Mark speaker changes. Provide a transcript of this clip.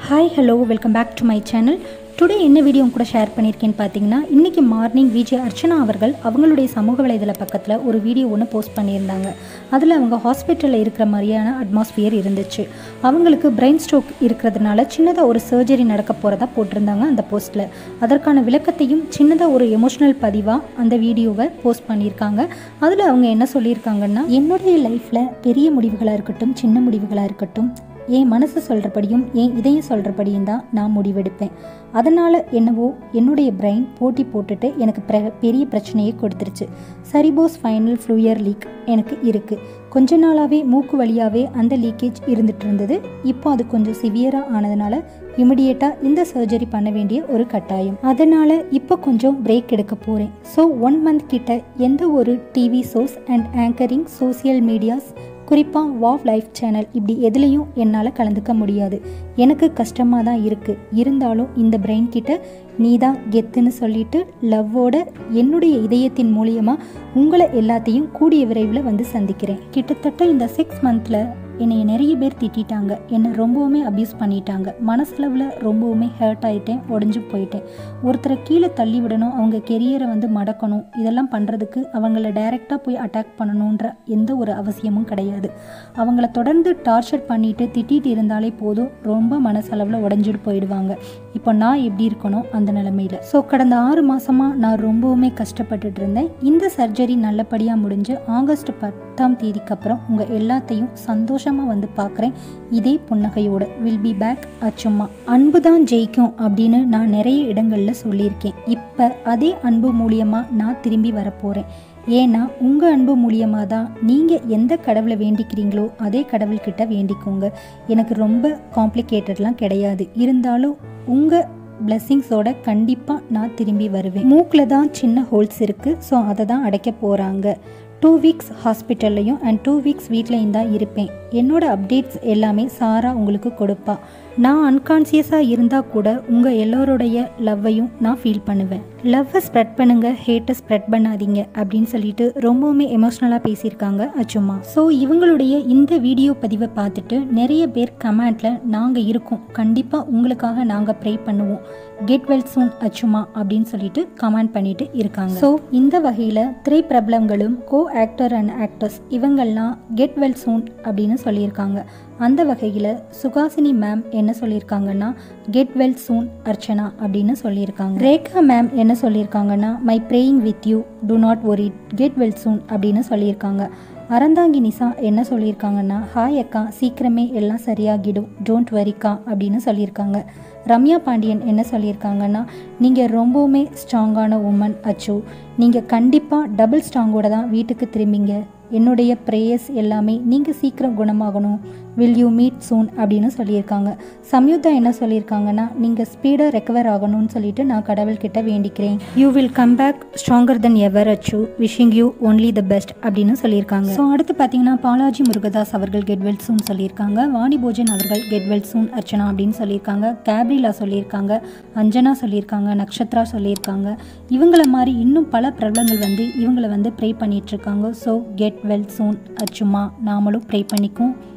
Speaker 1: hi hello welcome back to my channel today என்ன video உங்க கூட ஷேர் பண்ணியிருக்கேன்னு பார்த்தீங்கன்னா இன்றைக்கி மார்னிங் விஜய் அர்ச்சனா அவர்கள் அவங்களுடைய சமூக வலைதள பக்கத்தில் ஒரு வீடியோ ஒன்று போஸ்ட் பண்ணியிருந்தாங்க அதில் அவங்க ஹாஸ்பிட்டலில் இருக்கிற மாதிரியான அட்மாஸ்பியர் இருந்துச்சு அவங்களுக்கு பிரெயின் ஸ்ட்ரோக் இருக்கிறதுனால சின்னதாக ஒரு சர்ஜரி நடக்க போகிறதா போட்டிருந்தாங்க அந்த போஸ்ட்டில் அதற்கான விளக்கத்தையும் சின்னதாக ஒரு எமோஷ்னல் பதிவாக அந்த வீடியோவை போஸ்ட் பண்ணியிருக்காங்க அதில் அவங்க என்ன சொல்லியிருக்காங்கன்னா என்னுடைய லைஃப்பில் பெரிய முடிவுகளாக இருக்கட்டும் சின்ன முடிவுகளாக இருக்கட்டும் என் மனசு சொல்கிறபடியும் என் இதயம் சொல்கிறபடியும் தான் நான் முடிவெடுப்பேன் அதனால் என்னவோ என்னுடைய பிரெயின் போட்டி போட்டுட்டு எனக்கு பிர பெரிய பிரச்சனையை கொடுத்துருச்சு சரிபோஸ் ஃபைனல் ஃப்ளூயர் லீக் எனக்கு இருக்குது கொஞ்ச நாளாகவே மூக்கு வழியாகவே அந்த லீக்கேஜ் இருந்துட்டு இருந்தது இப்போ அது கொஞ்சம் சிவியராக ஆனதுனால இமிடியேட்டாக இந்த சர்ஜரி பண்ண வேண்டிய ஒரு கட்டாயம் அதனால் இப்போ கொஞ்சம் பிரேக் எடுக்க போகிறேன் ஸோ ஒன் மந்த் கிட்ட எந்த ஒரு TV shows and anchoring social medias குறிப்பாக வாவ் லைஃப் சேனல் இப்படி எதுலேயும் என்னால் கலந்துக்க முடியாது எனக்கு கஷ்டமாக தான் இருக்குது இருந்தாலும் இந்த பிரெயின் கிட்ட நீ தான் கெத்துன்னு சொல்லிட்டு லவ்வோட என்னுடைய இதயத்தின் மூலியமாக உங்களை எல்லாத்தையும் கூடிய விரைவில் வந்து சந்திக்கிறேன் கிட்டத்தட்ட இந்த சிக்ஸ் மந்தில் என்னை நிறைய பேர் திட்டிட்டாங்க என்னை ரொம்பவுமே அப்யூஸ் பண்ணிட்டாங்க மனசளவில் ரொம்பவுமே ஹர்ட் ஆகிட்டேன் உடஞ்சி போயிட்டேன் ஒருத்தரை கீழே தள்ளி விடணும் அவங்க கெரியரை வந்து மடக்கணும் இதெல்லாம் பண்ணுறதுக்கு அவங்கள டைரெக்டாக போய் அட்டாக் பண்ணணுன்ற எந்த ஒரு அவசியமும் கிடையாது அவங்கள தொடர்ந்து டார்ச்சர் பண்ணிட்டு திட்டிட்டு இருந்தாலே போதும் ரொம்ப மனசளவில் உடஞ்சிட்டு போயிடுவாங்க இப்போ நான் எப்படி இருக்கணும் அந்த நிலமையில ஸோ கடந்த ஆறு மாசமாக நான் ரொம்பவுமே கஷ்டப்பட்டுட்டு இருந்தேன் இந்த சர்ஜரி நல்லபடியாக முடிஞ்சு ஆகஸ்ட் பத்தாம் தேதிக்கு அப்புறம் உங்கள் எல்லாத்தையும் சந்தோஷமாக வந்து பார்க்குறேன் இதே புன்னகையோட வில் பி பேக் அச்சும்மா அன்பு தான் ஜெயிக்கும் அப்படின்னு நான் நிறைய இடங்களில் சொல்லியிருக்கேன் இப்போ அதே அன்பு மூலியமாக நான் திரும்பி வரப்போகிறேன் ஏன்னா உங்கள் அன்பு மூலியமாக தான் நீங்கள் எந்த கடவுளை வேண்டிக்கிறீங்களோ அதே கடவுள்கிட்ட வேண்டிக்கோங்க எனக்கு ரொம்ப காம்ப்ளிகேட்டட்லாம் கிடையாது இருந்தாலும் உங்கள் பிளெஸ்ஸிங்ஸோட கண்டிப்பாக நான் திரும்பி வருவேன் மூக்கில் தான் சின்ன ஹோல்ஸ் இருக்குது ஸோ அதை தான் அடைக்க போகிறாங்க டூ வீக்ஸ் ஹாஸ்பிட்டல்லையும் அண்ட் டூ வீக்ஸ் வீட்லையும் தான் இருப்பேன் என்னோட அப்டேட்ஸ் எல்லாமே சாரா உங்களுக்கு கொடுப்பா நான் அன்கான்சியஸாக இருந்தால் கூட உங்கள் எல்லோருடைய லவ்வையும் நான் ஃபீல் பண்ணுவேன் லவ்வை ஸ்ப்ரெட் பண்ணுங்க ஹேட்டை ஸ்ப்ரெட் பண்ணாதீங்க அப்படின்னு சொல்லிட்டு ரொம்பவுமே எமோஷ்னலாக பேசியிருக்காங்க அச்சுமா ஸோ இவங்களுடைய இந்த வீடியோ பதிவை பார்த்துட்டு நிறைய பேர் கமெண்ட்டில் நாங்கள் இருக்கோம் கண்டிப்பாக உங்களுக்காக நாங்கள் ப்ரே பண்ணுவோம் கெட் வெல் சூன் அச்சுமா அப்படின்னு சொல்லிட்டு கமெண்ட் பண்ணிட்டு இருக்காங்க ஸோ இந்த வகையில் திரைப்பிரபலங்களும் கோ ஆக்டர் அண்ட் ஆக்டர்ஸ் இவங்கெல்லாம் கெட் வெல் சூன் அப்படின்னு சொல்லியிருக்காங்க அந்த வகையில் சுகாசினி மேம் என்ன சொல்லியிருக்காங்கன்னா கெட் வெல் சூன் அர்ச்சனா அப்படின்னு சொல்லியிருக்காங்க ரேகா மேம் என்ன சொல்லியிருக்காங்கன்னா my praying with you do not worry get well soon அப்படின்னு சொல்லியிருக்காங்க அறந்தாங்கி நிசா என்ன சொல்லியிருக்காங்கன்னா ஹாய் அக்கா சீக்கிரமே எல்லாம் சரியாகிடும் டோன்ட் வரிக்கா அப்படின்னு சொல்லியிருக்காங்க ரம்யா பாண்டியன் என்ன சொல்லியிருக்காங்கன்னா நீங்கள் ரொம்பவுமே ஸ்ட்ராங்கான உமன் அச்சு நீங்கள் கண்டிப்பாக டபுள் ஸ்ட்ராங்கோட தான் வீட்டுக்கு திரும்பிங்க என்னுடைய ப்ரேயர்ஸ் எல்லாமே நீங்கள் சீக்கிரம் குணமாகணும் வில் யூ மீட் சூன் அப்படின்னு சொல்லியிருக்காங்க சம்யுக்தா என்ன சொல்லியிருக்காங்கன்னா நீங்கள் ஸ்பீடாக ரெக்கவர் ஆகணும்னு சொல்லிட்டு நான் கடவுள்கிட்ட வேண்டிக்கிறேன் you will come back stronger then ever Achu wishing you only the best அப்படின்னு சொல்லியிருக்காங்க ஸோ அடுத்து பார்த்தீங்கன்னா பாலாஜி முருகதாஸ் அவர்கள் கெட்வெல் சூன் சொல்லியிருக்காங்க வாணி போஜன் அவர்கள் கெட்வெல் சூன் அர்ச்சனா அப்படின்னு சொல்லியிருக்காங்க கேப்ரிலா சொல்லியிருக்காங்க அஞ்சனா சொல்லியிருக்காங்க நக்ஷத்ரா சொல்லியிருக்காங்க இவங்கள மாதிரி இன்னும் பல பிரபலங்கள் வந்து இவங்களை வந்து ப்ரே பண்ணிட்டு இருக்காங்க ஸோ கெட் வெல் சூன் அச்சுமா நாமளும் ப்ரே பண்ணிக்கும்